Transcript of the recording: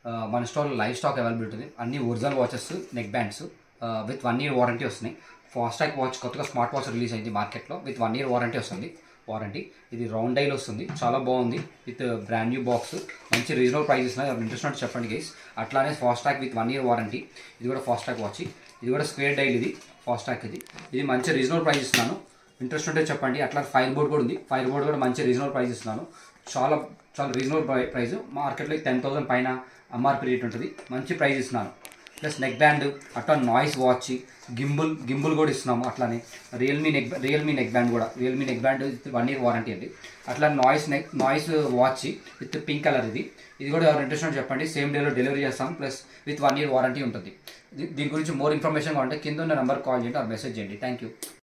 ఆ, మన స్టోర్లో లైవ్ స్టాక్ అవైలబిలిటీ ఉంది అన్ని original watches neck bands with one year warranty వస్తున్నాయి ఫాస్టాగ్ వాచ్ కొత్తగా స్మార్ట్ వాచ్ రిలీజ్ అయింది మార్కెట్లో విత్ వన్ ఇయర్ వారంటీ వస్తుంది వారంటీ ఇది రౌండ్ డైల్ వస్తుంది చాలా బాగుంది విత్ బ్రాండ్ న్యూ బాక్స్ మంచి రీజనబుల్ ప్రైజెస్ ఉన్నాయి ఇంట్రెస్ట్ ఉంటే చెప్పండి గైస్ అట్లానే Fastrack with one year warranty ఇది కూడా ఫాస్టాగ్ వాచ్ ఇది కూడా స్క్వేర్ డైల్ ఇది ఫాస్టాగ్ ఇది ఇది మంచి రీజనబుల్ ప్రైస్ ఇస్తున్నాను ఇంట్రెస్ట్ ఉంటే చెప్పండి అట్లా ఫైర్ బోర్డ్ కూడా ఉంది ఫైర్ బోర్డ్ కూడా మంచి రీజనబుల్ ప్రైస్ ఇస్తున్నాను చాలా చాలా రీజనబుల్ ప్రై ప్రైస్ మార్కెట్లో టెన్ థౌసండ్ పైన ఎంఆర్పి రేట్ ఉంటుంది మంచి ప్రైస్ ఇస్తున్నాను ప్లస్ నెక్ బ్యాండ్ అట్లా నాయిస్ వాచ్ గింబుల్ గింబుల్ కూడా ఇస్తున్నాము అట్లానే Realme neck Realme neck band కూడా Realme neck band one year warranty అండి అట్లా Noise neck Noise watch with pink colour ఇది ఇది కూడా ఎవరు ఇంట్రెస్ట్ ఉంటే చెప్పండి సేమ్ డేలో డెలివరీ చేస్తాం plus with one year warranty ఉంటుంది దీ- దీని గురించి మోర్ ఇన్ఫర్మేషన్ కావాలంటే కింద ఉన్న నెంబర్ కాల్ చేయండి ఆర్ మెసేజ్ చేయండి థ్యాంక్ యూ